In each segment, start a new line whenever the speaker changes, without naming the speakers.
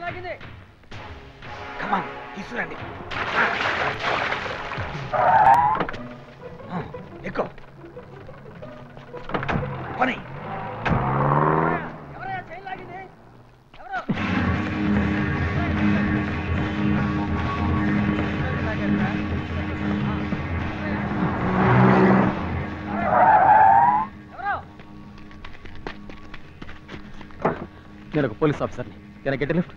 కమాన్ తీసుకురండి ఎక్కువ పని
నేను ఒక పోలీస్ ఆఫీసర్ని నేను గెట్ లిఫ్ట్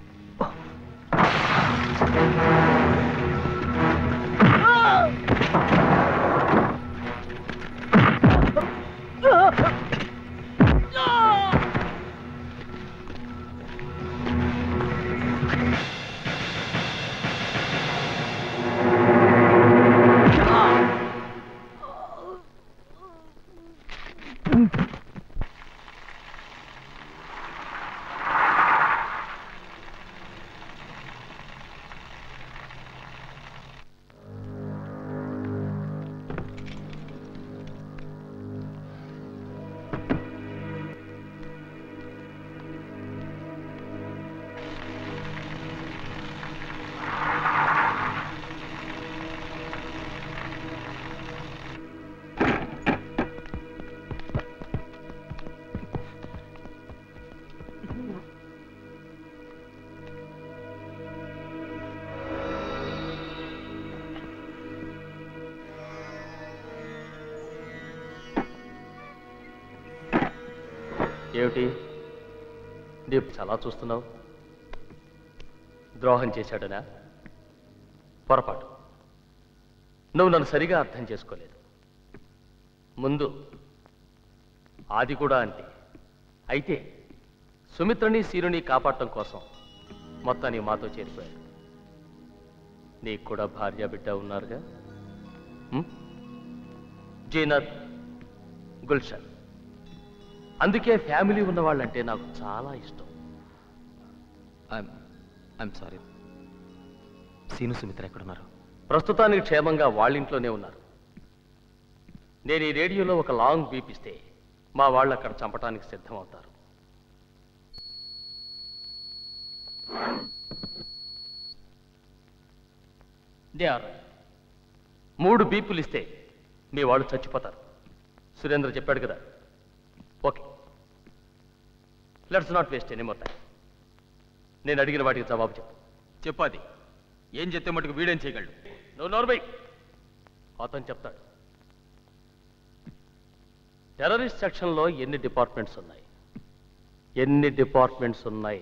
ఏమిటి నీవు చాలా చూస్తున్నావు ద్రోహం చేశాడనా పొరపాటు నువ్వు నన్ను సరిగా అర్థం చేసుకోలేదు ముందు ఆది కూడా అంతే అయితే సుమిత్రని సీరుని కాపాడటం కోసం మొత్తాన్ని మాతో చేరిపోయాడు నీకు కూడా భార్య బిడ్డ ఉన్నారుగా ఉం? జీనత్ గుల్షన్ అందుకే ఫ్యామిలీ ఉన్న వాళ్ళంటే నాకు చాలా ఇష్టం
ఐఎమ్ సారీ సీను సుమిత్ర ఎక్కడున్నారు
ప్రస్తుతానికి క్షేమంగా వాళ్ళింట్లోనే ఉన్నారు నేను ఈ రేడియోలో ఒక లాంగ్ బీప్ ఇస్తే మా వాళ్ళు అక్కడ చంపటానికి సిద్ధమవుతారు దే ఆర్ మూడు బీపులు ఇస్తే మీ వాళ్ళు చచ్చిపోతారు సురేంద్ర చెప్పాడు కదా okay let's not waste any మొత్తం నేను అడిగిన వాటికి జవాబు చెప్పు
చెప్పాది ఏం చెప్తే మటుకు వీడేం చేయగలడు
నువ్వు నోర్మై అతను చెప్తాడు టెర్రరిస్ట్ సెక్షన్లో ఎన్ని డిపార్ట్మెంట్స్ ఉన్నాయి ఎన్ని డిపార్ట్మెంట్స్ ఉన్నాయి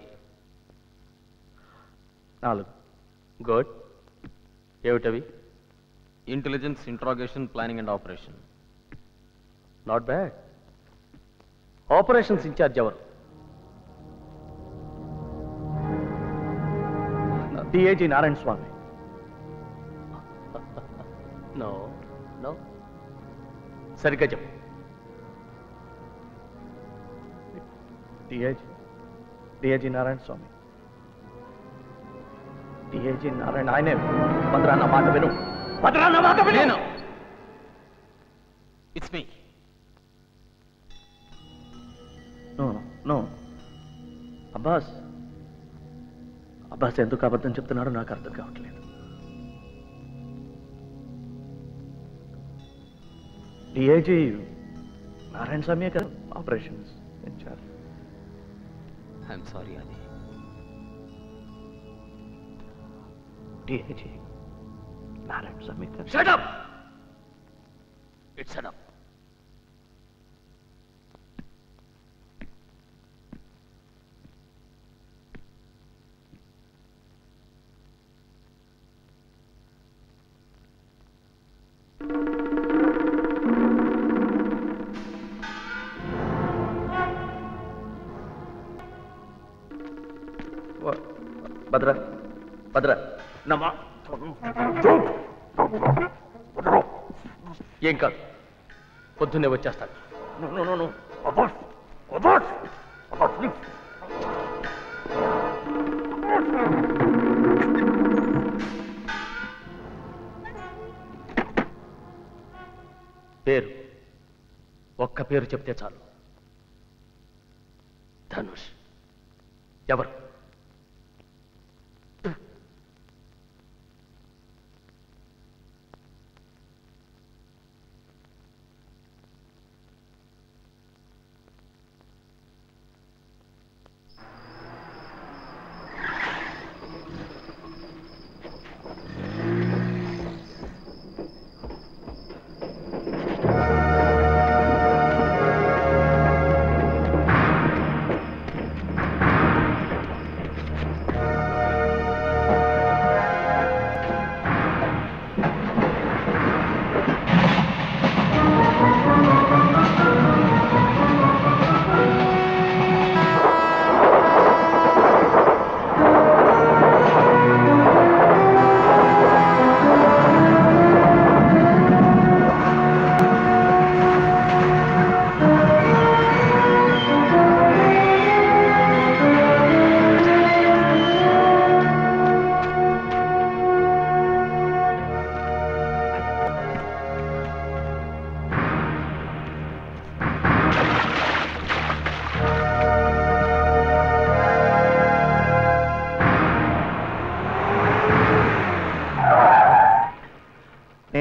నాలుగు
గుడ్ ఏమిటవి
intelligence interrogation planning and operation
not bad operations incharge ఎవరు
DAG Narayana Swamy
no no సరిగ్గా చెప్పు
DAG DAG Narayana Swamy DAG Narayana ఆయనే భద్రా నా మాట విను భద్రా నా మాట విను it's me no no Abbas Abbas ఎందుకు అబద్ధం చెప్తున్నాడో నాకు అర్థం కావట్లేదు డిఐజీ నారాయణ స్వామి కదా ఆపరేషన్స్ ఇన్ఛార్జ్ ఐఎమ్ సారీ అది డిఐజీ నారాయణ స్వామి కదా
Shut up! It's enough.
భద్ర భద్ర నమ్మా
ఏం కాదు పొద్దున్నే వచ్చేస్తాను
No, no, no, no.
పేరు ఒక్క పేరు చెప్తే చాలు ధనుష్ ఎవరు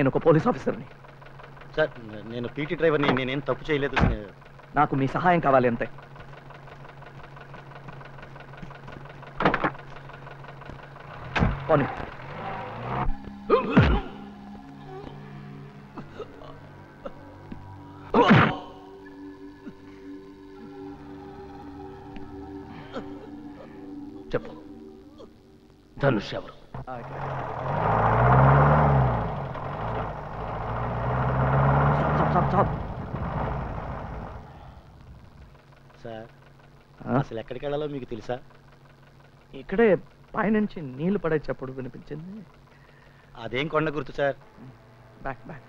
నేను ఒక పోలీస్ ఆఫీసర్ని
సార్ నేను పీటీ డ్రైవర్ని నేనేం తప్పు చేయలేదు
నాకు మీ సహాయం కావాలి అంతే పోనీ
చెప్పు ధనుష్ ఎవరు
స్టాప్ స్టాప్ స్టాప్
సార్ అసలు ఎక్కడికి వెళ్ళాలో మీకు తెలుసా
ఇక్కడే పైనుంచి నీళ్లు పడే చప్పుడు వినిపించింది
అదేం కొండ గుర్తు సార్
బ్యాక్ బ్యాక్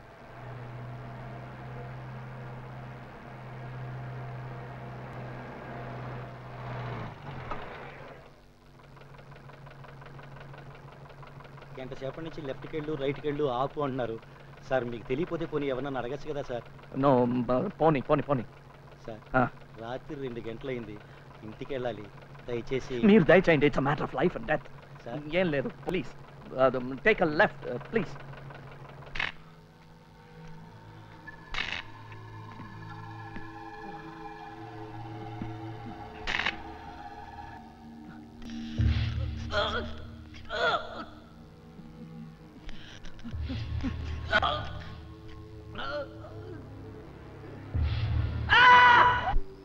గంట సేపటి నుంచి లెఫ్ట్కి వెళ్ళు రైట్కి వెళ్ళు ఆపు అంటున్నారు సార్ మీకు తెలియపోతే పోనీ ఎవరన్నా అడగచ్చు కదా సార్
నో పోనీ పోనీ పోనీ
సార్
ఆ,
రాత్రి రెండు గంటలైంది ఇంటికి వెళ్ళాలి దయచేసి
మీరు దయచేయండి it's matter of life and death
sir
ఏం లేదు please take a left please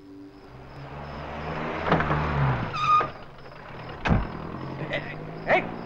Hey!